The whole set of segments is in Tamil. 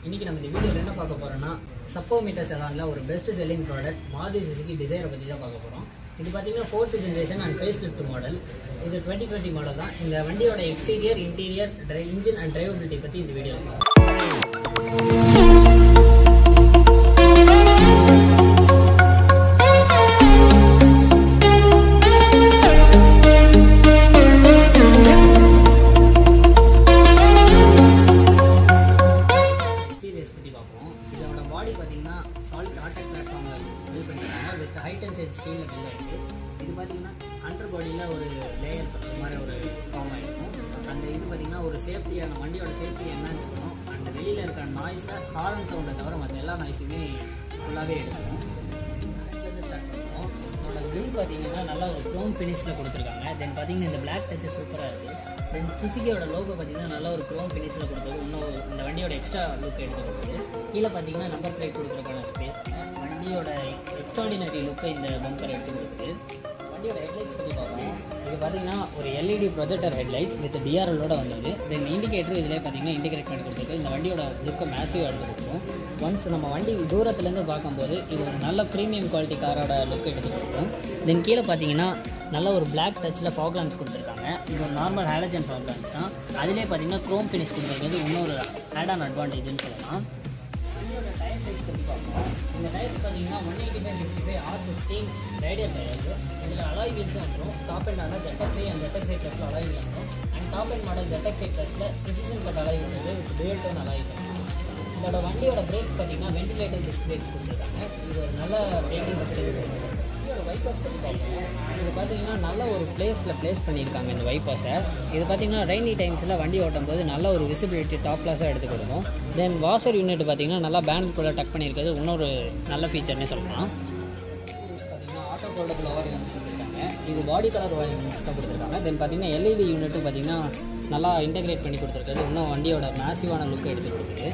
இன்னைக்கு நம்ம இந்த வீடியோவில் என்ன பார்க்க போறோம்னா சப்போ மீட்டர் செலானில் ஒரு best selling product Maruti Suzuki டிசைரை பற்றி தான் பார்க்க போகிறோம் இது பார்த்தீங்கன்னா fourth generation and face lift model இது டுவெண்ட்டி டுவெண்ட்டி மாடல் தான் இந்த வண்டியோட எக்ஸ்டீரியர் இன்டீரியர் ட்ரை இன்ஜின் அண்ட் டிரைவபிலிட்டி பற்றி இந்த வீடியோ பார்க்கலாம் எக்ஸ்டீரியர்ஸ் பற்றி பார்ப்போம் இதோட பாடி பார்த்தீங்கன்னா சாலிட் ஆர்டெக் பிளாட்ஃபார்மில் பில்ட் பண்ணியிருக்காங்க வித் ஹைட் அண்ட் சைட் ஸ்டீலில் பில் ஆகிருக்கு இது பார்த்தீங்கன்னா அண்டர் பாடியில் ஒரு லேயர் மாதிரி ஒரு ஃபார்ம் ஆகிருக்கும் அந்த இது பார்த்தீங்கன்னா ஒரு சேஃப்டியான வண்டியோட சேஃப்டியை என்ஹான்ஸ் பண்ணும் அண்ட் வெளியில் இருக்கிற நாய்ஸை ஹாரன் சவுண்டை தவிர மற்ற எல்லா நாய்ஸுமே ஃபுல்லாகவே எடுக்கும் இருந்து ஸ்டார்ட் பண்ணுவோம் இதோட கிரில் பார்த்தீங்கன்னா நல்லா ஒரு க்ரோம் ஃபினிஷில் கொடுத்துருக்காங்க தென் பார்த்தீங்கன்னா இந்த பிளாக் டச் சூப்பராக இருக்குது தென் சுசுகியோட லோகோ பார்த்தீங்கன்னா நல்லா ஒரு க்ரோம் ஃபினிஷில் கொடுத்தது இன்னும் இந்த வண்டியோட எக்ஸ்ட்ரா லுக் எடுத்து கொடுக்குது கீழே பார்த்தீங்கன்னா நம்பர் பிளேட் கொடுக்குறக்கான ஸ்பேஸ் வண்டியோட எக்ஸ்ட்ராடினரி லுக்கை இந்த பம்பர் எடுத்து கொடுக்குது வண்டியோட ஹெட்லைட்ஸ் பற்றி பார்ப்போம் இது பார்த்தீங்கன்னா ஒரு எல்இடி ப்ரொஜெக்டர் ஹெட்லைட்ஸ் வித் டிஆர்எல்லோட வந்தது தென் இண்டிகேட்டர் இதிலே பார்த்தீங்கன்னா இண்டிகேட் பண்ணி கொடுத்துருக்கு இந்த வண்டியோட லுக்கை மேசிவ் எடுத்து கொடுக்கும் ஒன்ஸ் நம்ம வண்டி தூரத்துலேருந்து பார்க்கும்போது இது ஒரு நல்ல ப்ரீமியம் குவாலிட்டி காரோட லுக் எடுத்து கொடுக்கும் தென் கீழே பார்த்தீங்கன்னா நல்ல ஒரு பிளாக் டச்சில் ஃபாக் லாம்ப்ஸ் கொடுத்துருக்காங்க இது ஒரு நார்மல் ஹேலஜன் ஃபாக் லாம்ப்ஸ் தான் அதிலே பார்த்தீங்கன்னா க்ரோம் ஃபினிஷ் கொடுத்துருக்கிறது இன்னொரு ஆட் ஆன் அட்வான்டேஜ்னு சொல்லலாம் வண்டியோட டயர் சைஸ் பற்றி பார்ப்போம் இந்த டயர்ஸ் பார்த்தீங்கன்னா one eighty five sixty five R fifteen radial tyres இதில் அலாய் வீல்ஸும் வந்துடும் டாப் அண்ட் ஆனால் ஜெட்டக்ஸை அண்ட் ஜெட்டக்ஸை ப்ளஸில் அலாய் வீல் வந்துடும் and top end model ZXI ப்ளஸில் ப்ரிசிஷன் கட் அலாய் வீல்ஸ் வந்து வித் டுவல் டோன் அலாய்ஸ் இதோட வண்டியோட பிரேக்ஸ் பார்த்தீங்கன்னா வென்டிலேட்டர் டிஸ்க் பிரேக்ஸ் கொடுத்துருக்காங்க இது ஒரு நல்ல பிரேக்கிங் சிஸ்டம் இதோட வைப்பாஸ் பற்றி பார்ப்போம் இது பார்த்தீங்கன்னா நல்ல ஒரு பிளேஸில் ப்ளேஸ் பண்ணியிருக்காங்க இந்த வைப்பாஸை இது பார்த்தீங்கன்னா ரெய்னி டைம்ஸில் வண்டி ஓட்டும் போது நல்ல ஒரு விசிபிலிட்டி டாப் கிளாஸாக எடுத்து கொடுக்கும் தென் வாஷர் யூனிட் பார்த்தீங்கன்னா நல்லா பேனருக்குள்ளே டக் பண்ணியிருக்கிறது இன்னொரு நல்ல ஃபீச்சர்னே சொல்லலாம் பார்த்தீங்கன்னா ஆட்டோ ஃபோல்டபுள் ஓவர் யூனிட்ஸ் கொடுத்துருக்காங்க இது பாடி கலர் ஓவர் யூனிட்ஸ் தான் கொடுத்துருக்காங்க தென் பார்த்தீங்கன்னா எல்இடி யூனிட்டும் பார்த்தீங்கன்னா நல்லா இன்டெகிரேட் பண்ணி கொடுத்துருக்காரு இன்னும் வண்டியோட மேசிவான லுக் எடுத்து கொடுக்குது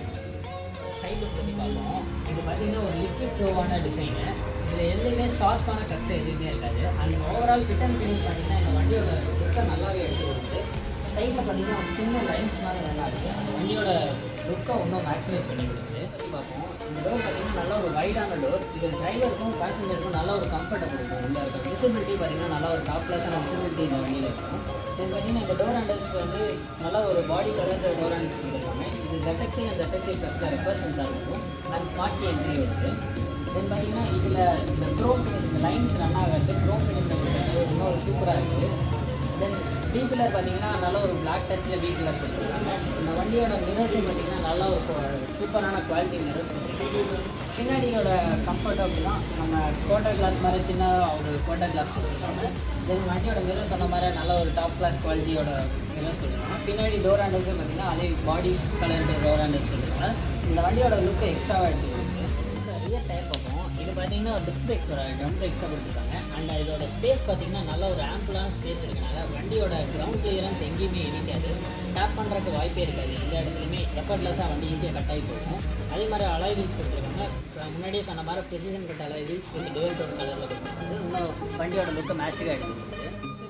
சைட் லுக் பண்ணி பார்ப்போம் இது பார்த்தீங்கன்னா ஒரு லிக்விட் ப்ரோவான டிசைனு இதில் எதுலேயுமே ஷார்ப்பான கட்ஸ் எதுவுமே இருக்காது and overall fit and finish பார்த்தீங்கன்னா இந்த வண்டியோட லுக்கை நல்லாவே எடுத்து கொடுக்குது சைடில் பார்த்தீங்கன்னா ஒரு சின்ன லைன்ஸ் மாதிரி நல்லா இருக்குது அந்த வண்டியோட லுக்கை இன்னும் மேக்ஸிமைஸ் பண்ணி கொடுக்குது பற்றி பார்ப்போம் இந்த டோர் பார்த்தீங்கன்னா நல்ல ஒரு வைடான டோர் இது டிரைவருக்கும் பேசஞ்சருக்கும் நல்ல ஒரு கம்ஃபர்ட்டை கொடுக்கும் உள்ள இருக்க விசிபிலிட்டி பார்த்தீங்கன்னா நல்ல ஒரு டாப் கிளாஸான விசிபிலிட்டி இந்த வண்டியில் இருக்கும் தென் பார்த்தீங்கன்னா இந்த டோர் ஹேண்டல்ஸ் வந்து நல்ல ஒரு பாடி கலர் டோர் ஹேண்டல்ஸ் கொடுத்துருக்காங்க இது ZXI அண்ட் ZXI ப்ளஸில் ரெஃபர் சென்சார் இருக்கும் அண்ட் ஸ்மார்ட் கீ என்ட்ரி வருது தென் பார்த்தீங்கன்னா இதில் இந்த க்ரோம் ஃபினிஷ் இந்த லைன்ஸ் ரன் ஆகிறது க்ரோம் ஃபினிஷில் கொடுத்துருக்காங்க இன்னொரு சூப்பராக இருக்குது தென் வீ பில்லர் பார்த்தீங்கன்னா நல்ல ஒரு பிளாக் டச்சில் வீ பில்லர் கொடுத்துருக்காங்க இந்த வண்டியோட மிரர்ஸும் பார்த்தீங்கன்னா நல்ல ஒரு சூப்பரான குவாலிட்டி மிரர்ஸ் கொடுத்துருக்காங்க பின்னாடியோட கம்ஃபர்ட் அப்படின்னா நம்ம கோட்டர் கிளாஸ் மாதிரி சின்ன ஒரு கோட்டர் கிளாஸ் கொடுத்துருக்காங்க தென் வண்டியோட மிரர் சொன்ன மாதிரி நல்ல ஒரு டாப் கிளாஸ் குவாலிட்டியோட மிரர்ஸ் கொடுத்துருக்காங்க பின்னாடி டோர் ஹேண்டல்ஸும் பார்த்தீங்கன்னா அதே பாடி கலர் டோர் ஹேண்டல்ஸ் கொடுத்துருக்காங்க இந்த வண்டியோட லுக்கை எக்ஸ்ட்ராவாக எடுத்து கொடுக்குது ரியர் டயர் பார்ப்போம் இது பார்த்தீங்கன்னா ஒரு டிஸ்க் பிரேக்ஸோட ட்ரம் பிரேக்ஸ் தான் கொடுத்துருக்காங்க அண்ட் இதோட ஸ்பேஸ் பார்த்தீங்கன்னா நல்ல ஒரு ஆம்பிளான ஸ்பேஸ் இருக்கனால வண்டியோட கிரவுண்ட் கிளியரன்ஸ் எங்கேயுமே இடிக்காது டேப் பண்ணுறதுக்கு வாய்ப்பே இருக்காது எந்த இடத்துலையுமே எஃபர்ட்லெஸ்ஸாக வண்டி ஈஸியாக கட் ஆகி போகும் அதே மாதிரி அலாய் வீல்ஸ் கொடுத்துருக்காங்க அஹ் முன்னாடியே சொன்ன மாதிரி precision cut alloy wheels with dual tone கலரில் கொடுத்துருக்காங்க இன்னும் வண்டியோட லுக்கை மேசிவாக எடுத்துக்கிட்டு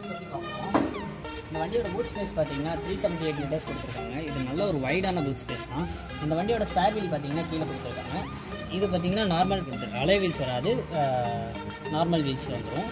இந்த வண்டியோட பூட் ஸ்பேஸ் பார்த்தீங்கன்னா த்ரீ செவன்ட்டி எயிட் லிட்டர்ஸ் கொடுத்துருக்காங்க இது நல்ல ஒரு வைடான பூட் ஸ்பேஸ் தான் இந்த வண்டியோட ஸ்பேர் வீல் பார்த்தீங்கன்னா கீழே கொடுத்துருக்காங்க இது பார்த்தீங்கன்னா நார்மல் கொடுத்துருக்கு அலை வீல்ஸ் வராது நார்மல் வீல்ஸ் வந்துடும்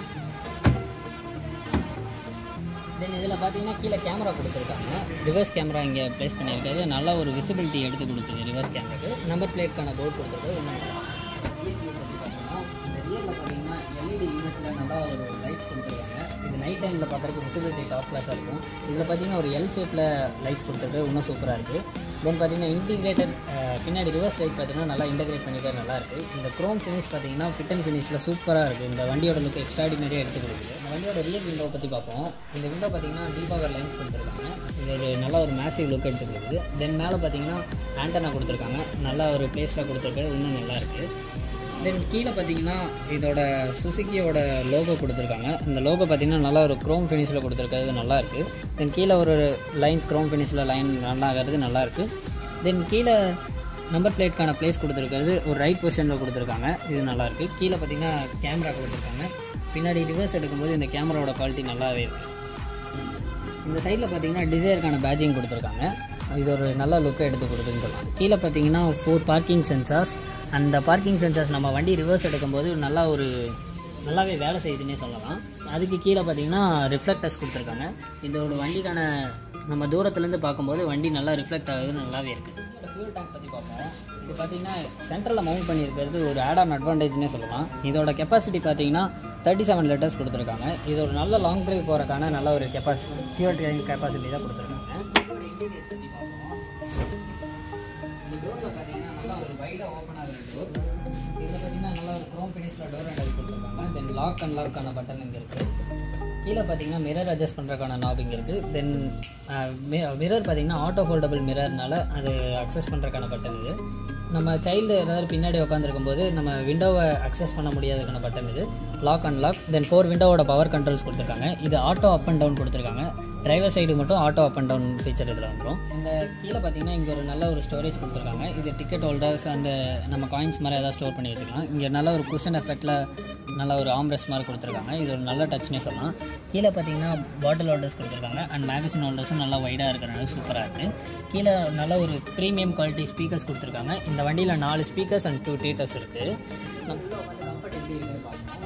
தென் இதில் பார்த்தீங்கன்னா கீழே கேமரா கொடுத்துருக்காங்க ரிவர்ஸ் கேமரா இங்கே ப்ளேஸ் பண்ணியிருக்காது நல்ல ஒரு விசிபிலிட்டி எடுத்து கொடுக்குது ரிவர்ஸ் கேமராக்கு நம்பர் பிளேட்கான போர்ட் கொடுத்துருக்கு ஒன்றும் ரியர் வியூ பற்றி பார்த்தோம்னா இந்த ரியரில் பார்த்தீங்கன்னா எல்இடி யூனிட்டில் நல்லா ஒரு லைட்ஸ் கொடுத்துருக்காங்க இது நைட் டைமில் பார்க்குறதுக்கு விசிபிலிட்டி டாப் கிளாஸாக இருக்கும் இதில் பார்த்தீங்கன்னா ஒரு எல் ஷேப்பில் லைட்ஸ் கொடுத்துருக்கு இன்னும் சூப்பராக இருக்குது தென் பார்த்தீங்கன்னா இன்டிகிரேட்டட் பின்னாடி ரிவர்ஸ் லைட் பார்த்தீங்கன்னா நல்லா இன்டகிரேட் பண்ணிக்கிறது நல்லா இருக்குது இந்த க்ரோம் ஃபினிஷ் பார்த்தீங்கன்னா ஃபிட் அண்ட் ஃபினிஷில் சூப்பராக இருக்குது இந்த வண்டியோட லுக் எக்ஸ்ட்ராடினரியாக எடுத்து கொடுக்குது இந்த வண்டியோட ரியர் விண்டோ பற்றி பார்ப்போம் இந்த விண்டோ பார்த்தீங்கன்னா டீபாகர் லைன்ஸ் கொடுத்துருக்காங்க இது ஒரு நல்ல ஒரு மேசிவ் லுக் எடுத்து கொடுக்குது தென் மேலே பார்த்தீங்கன்னா ஆண்டனா கொடுத்துருக்காங்க நல்ல ஒரு பிளேஸில் கொடுத்துருக்கு இன்னும் நல்லா இருக்குது தென் கீழே பார்த்தீங்கன்னா இதோட சுசுக்கியோட லோகோ கொடுத்துருக்காங்க இந்த லோகோ பார்த்தீங்கன்னா நல்லா ஒரு க்ரோம் ஃபினிஷில் கொடுத்துருக்கிறது நல்லா இருக்குது தென் கீழே ஒரு லைன்ஸ் க்ரோம் ஃபினிஷில் லைன் நல்லா ஆகிறது நல்லா இருக்குது தென் கீழே நம்பர் பிளேட்கான ப்ளேஸ் கொடுத்துருக்கிறது ஒரு ரைட் பொசிஷனில் கொடுத்துருக்காங்க இது நல்லாயிருக்கு கீழே பார்த்தீங்கன்னா கேமரா கொடுத்துருக்காங்க பின்னாடி ரிவர்ஸ் எடுக்கும்போது இந்த கேமராவோட குவாலிட்டி நல்லாவே இருக்குது இந்த சைடில் பார்த்தீங்கன்னா டிசைருக்கான பேஜிங் கொடுத்துருக்காங்க இது ஒரு நல்ல லுக்கை எடுத்து கொடுக்குதுன்னு சொல்லலாம் கீழே பார்த்தீங்கன்னா ஃபோர் பார்க்கிங் சென்சார்ஸ் அந்த பார்க்கிங் சென்சார்ஸ் நம்ம வண்டி ரிவர்ஸ் எடுக்கும்போது நல்லா ஒரு நல்லாவே வேலை செய்யுதுன்னே சொல்லலாம் அதுக்கு கீழே பார்த்தீங்கன்னா ரிஃப்ளெக்டர்ஸ் கொடுத்துருக்காங்க இதோட வண்டிக்கான நம்ம தூரத்துலேருந்து பார்க்கும்போது வண்டி நல்லா ரிஃப்ளெக்ட் ஆகுது நல்லாவே இருக்குது ஃபியூல் டேங்க் பற்றி பார்ப்போம் இது பார்த்தீங்கன்னா சென்ட்ரலில் மவுண்ட் பண்ணியிருக்கிறது ஒரு ஆட் ஆன் அட்வான்டேஜ்னே சொல்லலாம் இதோட கெப்பாசிட்டி பார்த்தீங்கன்னா தேர்ட்டி செவன் லிட்டர்ஸ் கொடுத்துருக்காங்க இது ஒரு நல்ல லாங் டிரைவ் போகிறக்கான நல்ல ஒரு கெப்பாசிட்டி ஃபியூல் டேங்க் கெப்பாசிட்டி தான் கொடுத்துருக்காங்க இதோட இன்டீரியர்ஸ் பற்றி பார்ப்போம் இந்த டோரில் பார்த்தீங்கன்னா நல்லா ஒரு வைடாக ஓப்பன் ஆகிற டோர் இதில் பார்த்தீங்கன்னா நல்லா ஒரு க்ரோம் ஃபினிஷில் டோர் ஹேண்டல்ஸ் கொடுத்துருக்காங்க தென் லாக் அண்ட் லாக்கான பட்டன் இங்கே இருக்குது கீழே பார்த்தீங்கன்னா மிரர் அட்ஜஸ்ட் பண்ணுறதுக்கான நாப் இங்கே இருக்குது தென் மிரர் பார்த்தீங்கன்னா ஆட்டோ ஃபோல்டபுள் மிரர்னால அது அக்சஸ் பண்ணுறதுக்கான பட்டன் இது நம்ம சைல்டு ஏதாவது பின்னாடி உட்காந்துருக்கும் போது நம்ம விண்டோவை அக்சஸ் பண்ண முடியாததுக்கான பட்டன் இது lock and lock then four விண்டோவோட பவர் கண்ட்ரோல்ஸ் கொடுத்துருக்காங்க இது ஆட்டோ அப் அண்ட் டவுன் கொடுத்துருக்காங்க டிரைவர் சைடு மட்டும் auto up and down feature இதில் வந்துடும் இந்த கீழே பார்த்தீங்கன்னா இங்கே ஒரு நல்ல ஒரு ஸ்டோரேஜ் கொடுத்துருக்காங்க இது டிக்கெட் ஹோல்டர்ஸ் அண்ட் நம்ம காயின்ஸ் மாதிரி ஏதாவது ஸ்டோர் பண்ணி வச்சுக்கலாம் இங்கே நல்ல ஒரு குஷன் எஃபெக்டில் நல்ல ஒரு ஆம்ரெஸ் மாதிரி கொடுத்துருக்காங்க இது ஒரு நல்ல டச்னே சொல்லலாம் கீழே பார்த்தீங்கன்னா பாட்டில் ஹோல்டர்ஸ் கொடுத்துருக்காங்க அண்ட் மேகசின் ஹோல்டர்ஸும் நல்லா வைடாக இருக்கிறனால சூப்பராக இருக்குது கீழே நல்ல ஒரு ப்ரீமியம் குவாலிட்டி ஸ்பீக்கர்ஸ் கொடுத்துருக்காங்க இந்த வண்டியில் நாலு ஸ்பீக்கர்ஸ் அண்ட் டூ டீட்டர்ஸ் இருக்குது நம்ம உள்ள உட்காந்து கம்ஃபர்ட் எப்படி இருக்குன்னு பார்க்கணும்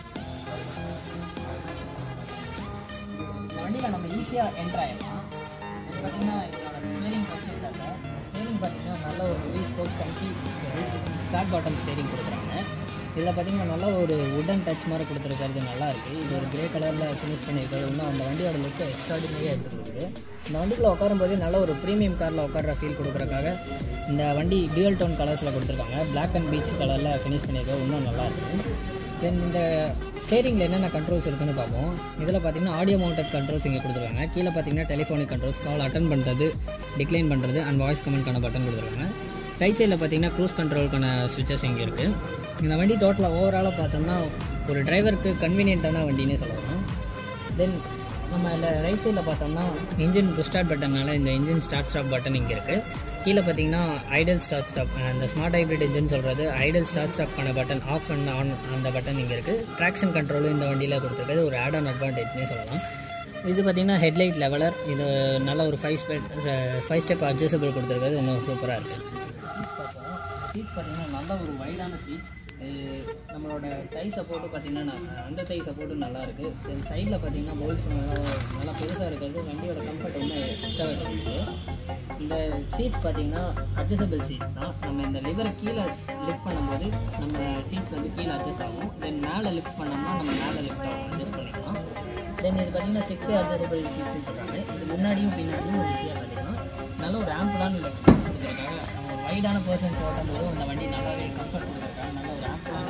இந்த வண்டியில் நம்ம ஈஸியாக என்ட்ரு ஆகிடலாம் இது பார்த்தீங்கன்னா இதோட ஸ்டேரிங் ஃபஸ்ட்டு இருந்தாங்க ஸ்டேரிங் பார்த்தீங்கன்னா நல்ல ஒரு three spoke chunky flat bottom steering கொடுக்குறாங்க இதில் பார்த்தீங்கன்னா நல்ல ஒரு உடன் டச் மாதிரி கொடுத்துருக்கிறது நல்லா இருக்குது இது ஒரு கிரே கலரில் ஃபினிஷ் பண்ணியிருக்கிறது இன்னும் அந்த வண்டியோட லுக்கை எக்ஸ்ட்ராடினரியாக எடுத்து கொடுக்குது இந்த வண்டிக்குள்ள உட்காரும்போது நல்ல ஒரு ப்ரீமியம் காரில் உட்கார ஃபீல் கொடுக்குறக்காக இந்த வண்டி டியூல் டோன் கலர்ஸில் கொடுத்துருக்காங்க Black அண்ட் பீச் கலரில் ஃபினிஷ் பண்ணியிருக்கிறது இன்னும் நல்லா இருக்குது தென் இந்த ஸ்டேரிங்கில் என்னென்ன கண்ட்ரோல்ஸ் இருக்குன்னு பார்ப்போம் இதில் பார்த்தீங்கன்னா ஆடியோ மவுண்டட் கண்ட்ரோல்ஸ் இங்கே கொடுத்துருக்காங்க கீழே பார்த்தீங்கன்னா டெலிஃபோனிக் கண்ட்ரோல்ஸ் கால் அட்டன் பண்ணுறது டிக்ளைன் பண்ணுறது அண்ட் வாய்ஸ் கமெண்ட்கான பட்டன் கொடுத்துருக்காங்க ரைட் சைடில் பார்த்தீங்கன்னா க்ரூஸ் கண்ட்ரோலுக்கான ஸ்விட்சஸ் இங்கே இருக்குது இந்த வண்டி டோட்டலாக ஓவராலாக பார்த்தோம்னா ஒரு டிரைவருக்கு கன்வீனியண்ட்டான வண்டினே சொல்லலாம் தென் நம்ம இந்த ரைட் சைடில் பார்த்தோம்னா இன்ஜின் ஸ்டார்ட் பட்டனால இந்த இன்ஜின் ஸ்டார்ட் ஸ்டாப் பட்டன் இங்கே இருக்குது கீழே பார்த்தீங்கன்னா ஐடல் ஸ்டார்ட் ஸ்டாப் அந்த ஸ்மார்ட் ஹைப்ரிட் இன்ஜின் சொல்கிறது ஐடல் ஸ்டார்ட் ஸ்டாப்க்கான பட்டன் ஆஃப் அண்ட் ஆன் அந்த பட்டன் இங்கே இருக்குது ட்ராக்ஷன் கண்ட்ரோலும் இந்த வண்டியில் கொடுத்துருக்குது ஒரு ஆட் ஆன் அட்வான்டேஜ்னே சொல்லலாம் இது பார்த்தீங்கன்னா ஹெட்லைட் லெவலர் இது நல்ல ஒரு five speed five step adjustable கொடுத்துருக்கிறது இன்னும் சூப்பராக இருக்குது சீட்ஸ் பார்ப்போம் சீட்ஸ் பார்த்தீங்கன்னா நல்ல ஒரு வைடான சீட்ஸ் நம்மளோட டை சப்போர்ட்டு பார்த்தீங்கன்னா அந்த டை சப்போர்ட்டும் நல்லா இருக்குது தென் சைடில் பார்த்தீங்கன்னா போல்ஸ் நல்லா நல்லா பெருசாக இருக்கிறது வண்டியோட கம்ஃபர்ட் இன்னும் எக்ஸ்ட்ரா இருக்குது இந்த சீட்ஸ் பார்த்தீங்கன்னா அட்ஜஸ்டபிள் சீட்ஸ் தான் நம்ம இந்த லிவரை கீழே லிஃப்ட் பண்ணும்போது நம்ம சீட்ஸ் வந்து கீழே அட்ஜஸ்ட் ஆகும் தென் மேலே லிஃப்ட் பண்ணோம்னா நம்ம மேலே லிஃப்ட் ஆகும் அட்ஜஸ்ட் பண்ணிக்கலாம் தென் இது பார்த்தீங்கன்னா சிக்ஸ் அட்ஜஸ்டபிள் சீட்ஸ்னு சொல்கிறாங்க இது முன்னாடியும் பின்னாடியும் ஈஸியாக பண்ணிக்கலாம் நல்ல ஒரு ஆம்பிளான லெஃப்ட் கொடுத்துருக்காங்க நம்ம வைடான பர்சன்ஸ் ஓட்டும் போது அந்த வண்டி நல்லாவே கம்ஃபர்ட் கொடுத்துருக்காங்க நல்ல ஒரு ஆம்பிளான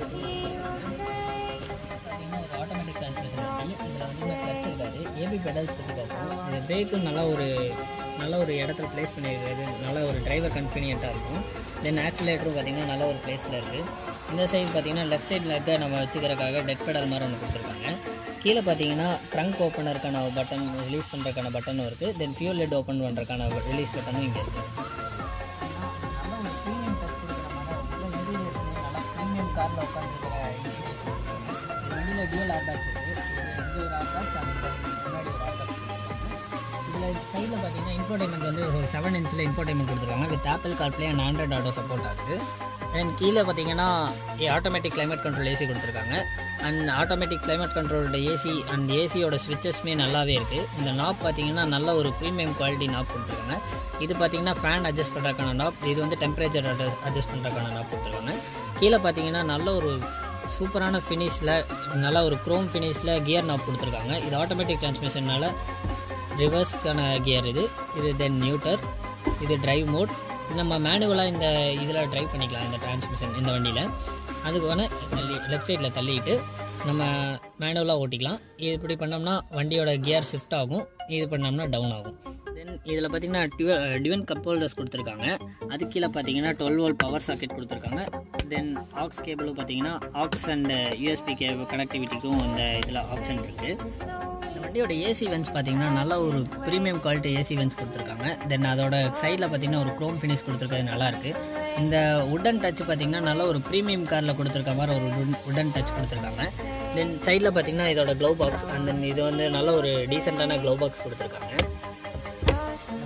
பார்த்தீங்கன்னா ஒரு ஆட்டோமேட்டிக் டிரான்ஸ்மிஷன் வண்டி இதில் வந்து கிளச் இருக்காது ஏபி பெடல்ஸ் பற்றி பார்ப்போம் இந்த பிரேக்கும் நல்லா ஒரு நல்ல ஒரு இடத்துல ப்ளேஸ் பண்ணியிருக்கிறது நல்ல ஒரு டிரைவர் கன்வீனியண்ட்டாக இருக்கும் தென் ஆக்சிலேட்டரும் பார்த்தீங்கன்னா நல்ல ஒரு பிளேஸில் இருக்குது இந்த சைடு பார்த்தீங்கன்னா லெஃப்ட் சைட் லெக்கை நம்ம வச்சுக்கிறதுக்காக டெக் பெடல் மாதிரி ஒன்று கொடுத்துருக்காங்க கீழே பார்த்தீங்கன்னா ட்ரங்க் ஓப்பனருக்கான பட்டன் ரிலீஸ் பண்ணுறதுக்கான பட்டனும் இருக்குது தென் ஃபியூல் லெட் ஓப்பன் பண்ணுறதுக்கான ரிலீஸ் பட்டனும் இங்கே இருக்குது நல்லா ஒரு ப்ரீமியம் டச் கொடுக்குற மாதிரி நல்ல இன்டீரியர்ஸ் நல்லா ப்ரீமியம் காரில் உட்காந்துருக்கிற இன்டீரியர்ஸ் கொடுத்துருக்காங்க இந்த வண்டியில் டியூல் ஏர்பேக்ஸ் இருக்குது இது ஒரு ஏர்பேக்ஸ் அந்த முன்னாடி ஒரு ஏர்பேக்ஸ் இதில் சைடில் பார்த்தீங்கன்னா இன்ஃபோடைன்மெண்ட் வந்து ஒரு செவன் இன்ச்சில் இன்ஃபோடைன்மெண்ட் கொடுத்துருக்காங்க with Apple CarPlay and Android Auto support ஆகுது அண்ட் கீழே பார்த்தீங்கன்னா ஆட்டோமேட்டிக் கிளைமேட் கண்ட்ரோல் ஏசி கொடுத்துருக்காங்க அண்ட் ஆட்டோமேட்டிக் கிளைமேட் கண்ட்ரோலோட ஏசி அண்ட் ஏசியோட ஸ்விட்சஸ்மே நல்லாவே இருக்குது இந்த நாப் பார்த்தீங்கன்னா நல்ல ஒரு ப்ரீமியம் குவாலிட்டி நாப் கொடுத்துருக்காங்க இது பார்த்தீங்கன்னா ஃபேன் அட்ஜஸ்ட் பண்ணுறதுக்கான நாப் இது வந்து டெம்பரேச்சர் அட்ஜஸ்ட் பண்ணுறதுக்கான நாப் கொடுத்துருக்காங்க கீழே பார்த்தீங்கன்னா நல்ல ஒரு சூப்பரான ஃபினிஷில் நல்ல ஒரு க்ரோம் ஃபினிஷில் கியர் நாப் கொடுத்துருக்காங்க இது ஆட்டோமேட்டிக் டிரான்ஸ்மிஷனால் ரிவர்ஸ்க்கான கியர் இது இது தென் நியூட்டர் இது டிரைவ் மோட் நம்ம மேனுவலாக இந்த இதில் டிரைவ் பண்ணிக்கலாம் இந்த டிரான்ஸ்மிஷன் இந்த வண்டியில் அதுக்கு வேணால் லெஃப்ட் சைடில் தள்ளிட்டு நம்ம மேனுவலாக ஓட்டிக்கலாம் இது இப்படி பண்ணோம்னா வண்டியோட கியர் ஷிஃப்ட் ஆகும் இது பண்ணோம்னா டவுன் ஆகும் தென் இதில் பார்த்தீங்கன்னா டியூ டியூன் கப் ஹோல்டர்ஸ் கொடுத்துருக்காங்க அது கீழே பார்த்தீங்கன்னா டுவெல் வோல்ட் பவர் சாக்கெட் கொடுத்துருக்காங்க தென் ஆக்ஸ் கேபிளும் பார்த்தீங்கன்னா ஆக்ஸ் அண்ட் யூஎஸ்பி கேபிள் கனெக்டிவிட்டிக்கும் இந்த இதில் ஆப்ஷன் இருக்குது இந்த வண்டியோட ஏசி வென்ஸ் பார்த்தீங்கன்னா நல்ல ஒரு ப்ரீமியம் குவாலிட்டி ஏசி வென்ஸ் கொடுத்துருக்காங்க தென் அதோட சைடில் பார்த்தீங்கன்னா ஒரு க்ரோம் ஃபினிஷ் கொடுத்துருக்கிறது நல்லா இருக்கு இந்த உடன் டச் பார்த்தீங்கன்னா நல்ல ஒரு ப்ரீமியம் காரில் கொடுத்துருக்க மாதிரி ஒரு உடன் டச் கொடுத்துருக்காங்க தென் சைடில் பார்த்தீங்கன்னா இதோட க்ளவ் பாக்ஸ் அண்ட் தென் இது வந்து நல்ல ஒரு டீசெண்டான க்ளவ் பாக்ஸ் கொடுத்துருக்காங்க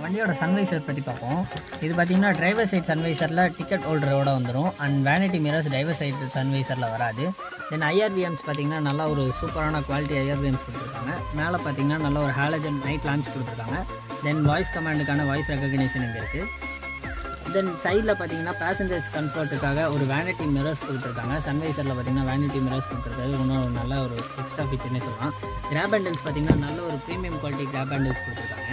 வண்டியோட சன்வைசர் பற்றி பார்ப்போம் இது பார்த்தீங்கன்னா டிரைவர் சைட் சன்வைசரில் டிக்கெட் ஹோல்டரோட வந்துடும் and vanity mirrors driver side சன்வைசரில் வராது தென் ஐஆர்பிஎம்ஸ் பார்த்தீங்கன்னா நல்லா ஒரு சூப்பரான குவாலிட்டி ஐஆர்பிஎம்ஸ் கொடுத்துருக்காங்க மேலே பார்த்தீங்கன்னா நல்ல ஒரு ஹாலஜன் நைட் லாம்ப்ஸ் கொடுத்துருக்காங்க தென் வாய்ஸ் கமாண்டுக்கான வாய்ஸ் ரெக்கக்னிஷன் இங்கே இருக்குது தென் சைடில் பார்த்தீங்கன்னா பேசஞ்சர்ஸ் கம்ஃபர்ட்டுக்காக ஒரு வேனிட்டி மிரர்ஸ் கொடுத்துருக்காங்க சன்வைசரில் பார்த்தீங்கன்னா வேனிட்டி மிரர்ஸ் கொடுத்துருக்காரு இன்னும் ஒரு நல்ல ஒரு எக்ஸ்ட்ரா ஃபீச்சர்னே சொல்லலாம் கிராப் ஹேண்டில்ஸ் பார்த்தீங்கன்னா நல்ல ஒரு ப்ரீமியம் குவாலிட்டி கிராப் ஹேண்டில்ஸ் கொடுத்துருக்காங்க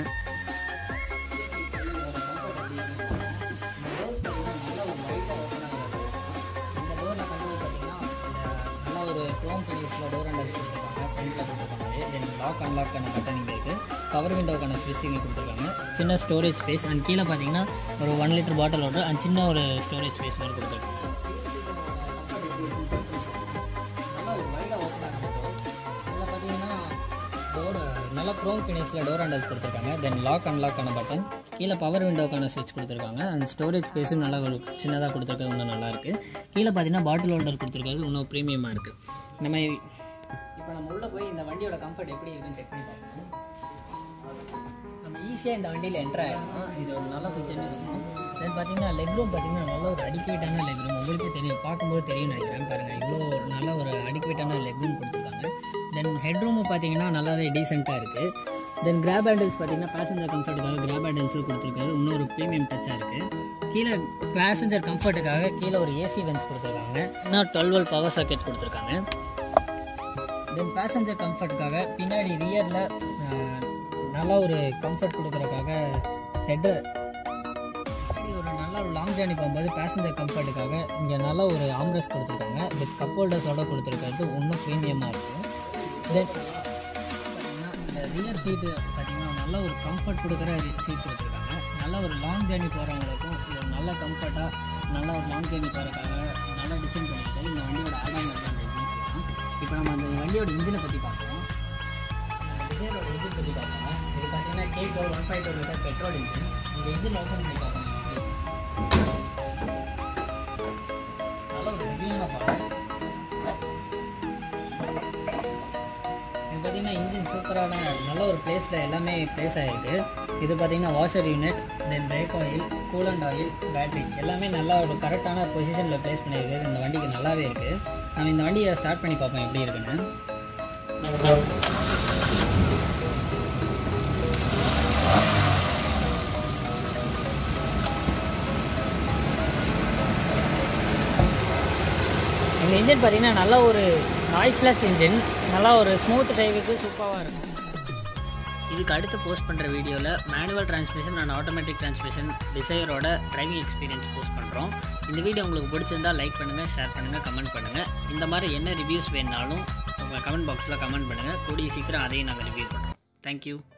இந்த டோரில் கண்ட்ரோல் பார்த்தீங்கன்னா நல்ல ஒரு க்ரோம் ஃபினிஷில் டோர் ஹேண்டல்ஸ் கொடுத்துருக்காங்க ஃப்ரண்ட்டில் கொடுத்துருக்காங்க தென் லாக் அன்லாக்கான பட்டன் இங்கே இருக்குது பவர் விண்டோக்கான ஸ்விட்ச் இங்கே கொடுத்துருக்காங்க சின்ன ஸ்டோரேஜ் ஸ்பேஸ் அண்ட் கீழே பார்த்தீங்கன்னா ஒரு one litre bottle holder and சின்ன ஒரு ஸ்டோரேஜ் ஸ்பேஸ் மாதிரி கொடுத்துருக்காங்க நல்லா ஒரு வைடாக ஓப்பன் ஆகிற இதில் பார்த்தீங்கன்னா டோர் நல்லா க்ரோம் ஃபினிஷில் டோர் ஹேண்டல்ஸ் கொடுத்துருக்காங்க தென் லாக் அன்லாக்கான பட்டன் கீழே பவர் விண்டோக்கான ஸ்விட்ச் கொடுத்துருக்காங்க அண்ட் ஸ்டோரேஜ் ஸ்பேஸும் நல்லா ஒரு சின்னதாக கொடுத்துருக்கிறது இன்னும் நல்லா இருக்குது கீழே பார்த்தீங்கன்னா பாட்டில் ஹோல்டர் கொடுத்துருக்கிறது இன்னும் ப்ரீமியமாக இருக்குது நம்ம இப்போ நம்ம உள்ளே போய் இந்த வண்டியோட கம்ஃபர்ட் எப்படி இருக்குன்னு செக் பண்ணி பார்க்கணும் நம்ம ஈஸியாக இந்த வண்டியில் என்ட்ரு ஆகிடலாம் இது ஒரு நல்ல ஃபீச்சர்னு இருக்கும் தென் பார்த்தீங்கன்னா லெக் ரூம் பார்த்தீங்கன்னா நல்ல ஒரு அடிக்குவேட்டான லெக் ரூம் உங்களுக்கே தெரியும் பார்க்கும்போது தெரியும் நினைக்கிறேன் பாருங்கள் இவ்வளோ ஒரு நல்ல ஒரு அடிக்குவேட்டான லெக் ரூம் கொடுத்துருக்காங்க தென் ஹெட் ரூமு பார்த்தீங்கன்னா நல்லாவே டீசெண்டாக இருக்குது தென் கிராப் ஹேண்டில்ஸ் பார்த்தீங்கன்னா பேசஞ்சர் கம்ஃபர்ட்டுக்காக கிராப் ஹேண்டில்ஸும் கொடுத்துருக்காது இன்னொரு ப்ரீமியம் டச்சாக இருக்குது கீழே பேசஞ்சர் கம்ஃபர்ட்டுக்காக கீழே ஒரு ஏசி வென்ஸ் கொடுத்துருக்காங்க இன்னும் டுவெல் வோல்ட் பவர் சாக்கெட் கொடுத்துருக்காங்க தென் பேசஞ்சர் கம்ஃபர்ட்டுக்காக பின்னாடி ரியரில் நல்ல ஒரு கம்ஃபர்ட் கொடுக்குறதுக்காக ஹெட் ஒரு நல்ல ஒரு லாங் ஜேர்னி போகும்போது பேசஞ்சர் கம்ஃபர்ட்டுக்காக இங்கே நல்ல ஒரு ஆம்ரஸ் கொடுத்துருக்காங்க வித் கப் ஹோல்டர்ஸோட கொடுத்துருக்கிறது இன்னும் ப்ரீமியமாக இருக்குது தென் இந்த ரியர் சீட்டு பார்த்தீங்கன்னா நல்ல ஒரு கம்ஃபர்ட் கொடுக்குற சீட் கொடுத்துருக்காங்க நல்ல ஒரு லாங் ஜேர்னி போகிறவங்களுக்கும் இது ஒரு நல்ல கம்ஃபர்ட்டாக நல்ல ஒரு லாங் ஜேர்னி போகிறதுக்காக நல்லா டிசைன் பண்ணியிருக்காரு இந்த வண்டியோட ஆடான் அட்வான்டேஜ்னு சொல்லலாம் இப்போ நம்ம அந்த வண்டியோட இன்ஜினை பற்றி பார்ப்போம் டிசைனோட இன்ஜின் பற்றி பார்ப்போம் இது பார்த்தீங்கன்னா K twelve one five two litre petrol engine இந்த இன்ஜின் ஓப்பன் பண்ணி பார்ப்போம் எப்படி நல்ல ஒரு ஹெவியான பவர் இது பார்த்தீங்கன்னா இன்ஜின் சூப்பரான நல்ல ஒரு பிளேஸில் எல்லாமே பிளேஸ் ஆகிருக்கு இது பார்த்தீங்கன்னா washer unit then brake oil coolant oil battery எல்லாமே நல்லா ஒரு கரெக்டான பொசிஷனில் ப்ளேஸ் பண்ணியிருக்கு இந்த வண்டிக்கு நல்லாவே இருக்குது நம்ம இந்த வண்டியை ஸ்டார்ட் பண்ணி பார்ப்போம் எப்படி இருக்குன்னு இந்த இன்ஜின் பார்த்தீங்கன்னா நல்ல ஒரு நாய்ஸ்லெஸ் இன்ஜின் நல்லா ஒரு ஸ்மூத் டிரைவுக்கு சூப்பராக இருக்கும் இதுக்கு அடுத்து போஸ்ட் பண்ணுற வீடியோவில் manual transmission and automatic transmission டிசையரோட டிரைவிங் எக்ஸ்பீரியன்ஸ் போஸ்ட் பண்ணுறோம் இந்த வீடியோ உங்களுக்கு பிடிச்சிருந்தா லைக் பண்ணுங்கள் ஷேர் பண்ணுங்கள் கமெண்ட் பண்ணுங்கள் இந்த மாதிரி என்ன ரிவ்யூஸ் வேணுனாலும் உங்கள் கமெண்ட் பாக்ஸில் கமெண்ட் பண்ணுங்கள் கூடிய சீக்கிரம் அதையும் நாங்கள் ரிவ்யூ பண்ணுறோம் தேங்க்யூ